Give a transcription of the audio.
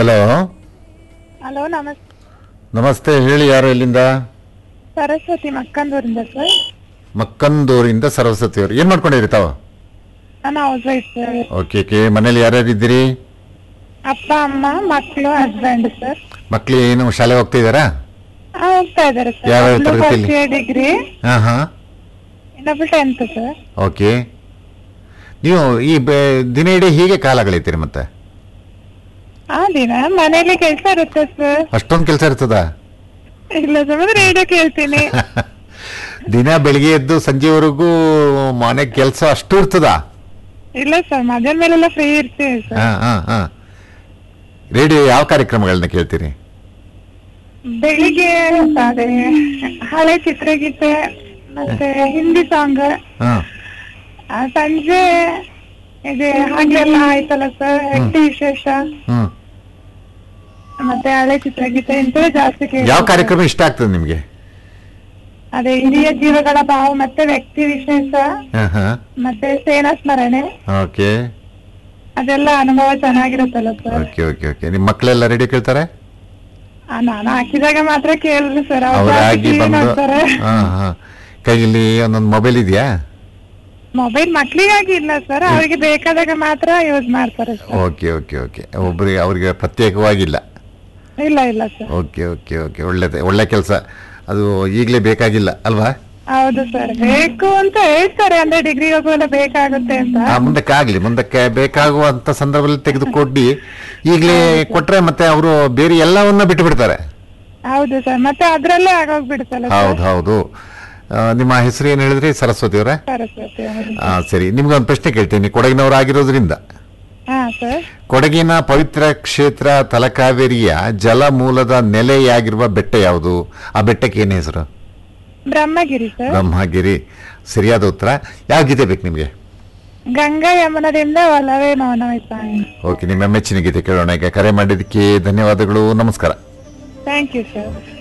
Hello hello ನಮಸ್ತೆ ನಮಸ್ತೆ ಹೇಳಿ ಯಾರು ಎಲ್ಲಿಂದ ಸರಸ್ವತಿ ಮಕ್ಕಂದೂರಿಂದ ಸರ್ ಮಕ್ಕಂದೂರಿಂದ ಸರಸ್ವತಿ ಅವರು ಏನು ಮಾಡ್ಕೊಂಡಿರಿ ತಾವು ನಾನು housewife sir okay okay ಮನೇಲಿ ಯಾರ್ಯಾರು ಇದ್ದೀರಿ ಅಪ್ಪ ಅಮ್ಮ ಮಕ್ಕಳು ಹಸ್ಬೆಂಡ್ ಸರ್ ಮಕ್ಳು ಏನು ಶಾಲೆ ಹೋಗ್ತಾ ಇದ್ದಾರಾ ಆ, ಹೋಗ್ತಾ ಇದ್ದಾರೆ ಸರ್ ಯಾವ ಒಬ್ಳು ತರಗತಿಯಲ್ಲಿ? first year ಡಿಗ್ರಿ ಹಾಂ ಹಾಂ ಇನ್ನೊಬ್ಳು ಟೆಂತ್ ಸರ್ ಓಕೆ ನೀವು ಈ ಬೆ- ದಿನ ಇಡೀ ಹೀಗೆ ಕಾಲ ಕಳೀತೀರಿ ಮತ್ತೆ ಆ ದಿನ ಮನೇಲಿ ಕೆಲಸ ಇರುತ್ತೆ ಸರ್ ಅಷ್ಟೊಂದು ಕೆಲಸ ಇರ್ತದಾ ಇಲ್ಲ ಸರ್ ರೇಡಿಯೋ ಕೇಳ್ತೀನಿ ದಿನ ಬೆಳಿಗ್ಗೆ ಎದ್ದು ಸಂಜೆವರೆಗೂ ಮನೆ ಕೆಲಸ ಅಷ್ಟು ಇರ್ತದಾ ಇಲ್ಲ ಸರ್ ಮಧ್ಯಾಹ್ನ ಮೇಲೆಲ್ಲ ಫ್ರೀ ಇರ್ತೀವಿ ಸರ್ ಹಾಂ ಹಾಂ ಹಾಂ ರೇಡಿಯೋ ಯಾವ ಕಾರ್ಯಕ್ರಮಗಳನ್ನ ಕೇಳ್ತೀರಿ ಬೆಳಿಗ್ಗೆ ಅದೇ ಹಳೆ ಚಿತ್ರಗೀತೆ ಮತ್ತೆ ಹಿಂದಿ ಸಾಂಗ್ ಹಾಂ ಸಂಜೆ ಇದೆ ಹಗಲೆಲ್ಲ ಆಯ್ತಲ್ಲ ಸರ್ ಹೆಂಡತಿ ವಿಶೇಷ ಹ್ಞೂ ಮತ್ತೆ ಹಳೆ ಚಿತ್ರಗೀತೆ ಇಂಥವೇ ಜಾಸ್ತಿ ಕೇಳ್ತೀನಿ ಯಾವ ಸರ್. ಕಾರ್ಯಕ್ರಮ ಇಷ್ಟ ಆಗ್ತದೆ ನಿಮಗೆ ಅದೇ ಹಿರಿಯ ಜೀವಗಳ ಭಾವ ಮತ್ತೆ ವ್ಯಕ್ತಿ ವಿಶೇಷ ಹಾಂ ಹಾಂ ಮತ್ತೆ ಸೇನಾ ಸ್ಮರಣೆ ಓಕೆ ಅದೆಲ್ಲ ಅನುಭವ ಚೆನ್ನಾಗಿರುತ್ತಲ್ಲ ಸರ್ ಓಕೆ ಓಕೆ ಓಕೆ ನಿಮ್ಮ ಮಕ್ಕಳೆಲ್ಲ ರೇಡಿಯೋ ಕೇಳ್ತಾರೆ ಆ, ನಾನು ಹಾಕಿದಾಗ ಮಾತ್ರ ಕೇಳಿದ್ರು ಸರ್ ಅವರಾಗಿ ಬಂದು ಹಾ ಹಾ ಕೈಯಲ್ಲಿ ಒಂದೊಂದು ಮೊಬೈಲ್ ಇದೆಯಾ ಮೊಬೈಲ್ ಮಕ್ಳಿಗಾಗಿ ಇಲ್ಲ ಸರ್ ಅವ್ರಿಗೆ ಬೇಕಾದಾಗ ಮಾತ್ರ ಯೂಸ್ ಮಾಡ್ತಾರೆ ಸರ್ ಓಕೆ ಓಕೆ ಓಕೆ ಒಬ್ಬರಿಗೆ ಅವರಿಗೆ ಪ್ರತ್ಯೇಕವಾಗಿಲ್ಲ ಇಲ್ಲ ಇಲ್ಲ ಸರ್ ಓಕೆ ಓಕೆ ಓಕೆ ಒಳ್ಳೆದೆ ಒಳ್ಳೆ ಕೆಲಸ ಅದು ಈಗಲೇ ಬೇಕಾಗಿಲ್ಲ ಅಲ್ವಾ ಹೌದು ಸರ್ ಬೇಕು ಅಂತ ಹೇಳ್ತಾರೆ ಅಂದ್ರೆ ಡಿಗ್ರಿ ಹೋಗುವಲ್ಲ ಬೇಕಾಗುತ್ತೆ ಅಂತ ಆ, ಮುಂದಕ್ಕೆ ಆಗ್ಲಿ ಮುಂದಕ್ಕೆ ಬೇಕಾಗುವಂತ ಸಂದರ್ಭದಲ್ಲಿ ತೆಗೆದುಕೊಟ್ಟು ಈಗಲೇ ಕೊಟ್ರೆ ಮತ್ತೆ ಅವರು ಬೇರೆ ಎಲ್ಲವನ್ನ ಬಿಟ್ಟು ಬಿಡ್ತಾರೆ ಹೌದು ಸರ್ ಮತ್ತೆ ಅದ್ರಲ್ಲೇ ಆಗೋಗ್ಬಿಡುತ್ತಲ್ಲ ಸರ್ ಹೌದು ಹೌದು ಆ, ನಿಮ್ಮ ಹೆಸರು ಏನು ಹೇಳಿದ್ರಿ ಸರಸ್ವತಿ ಅವರೇ ಸರಸ್ವತಿ ಹೌದು. ಆ, ಸರಿ ನಿಮ್ಗೊಂದು ಪ್ರಶ್ನೆ ಕೇಳ್ತೀನಿ ಕೊಡಗಿನವರಾಗಿರೋದ್ರಿಂದ ಹಾ ಸರ್ ಕೊಡಗಿನ ಪವಿತ್ರ ಕ್ಷೇತ್ರ ತಲಕಾವೇರಿಯ ಜಲಮೂಲದ ನೆಲೆಯಾಗಿರುವ ಬೆಟ್ಟ ಯಾವುದು ಆ ಬೆಟ್ಟಕ್ಕೆ ಏನು ಹೆಸರು ಬ್ರಹ್ಮಗಿರಿ ಸರ್ ಬ್ರಹ್ಮಗಿರಿ ಸರಿಯಾದ ಉತ್ತರ ಯಾವ ಗೀತೆ ಬೇಕು ನಿಮಗೆ ಗಂಗಾ ಯಮನದಿಂದ ಒಲವೇ ಮೌನವೈತಾಯಿ ಓಕೆ ನಿಮ್ಮ ಮೆಚ್ಚಿನ ಗೀತೆ ಕೇಳೋಣ ಈಗ ಕರೆ ಮಾಡಿದ್ದಕ್ಕೆ ಧನ್ಯವಾದಗಳು ನಮಸ್ಕಾರ ಥ್ಯಾಂಕ್ ಯು ಸರ್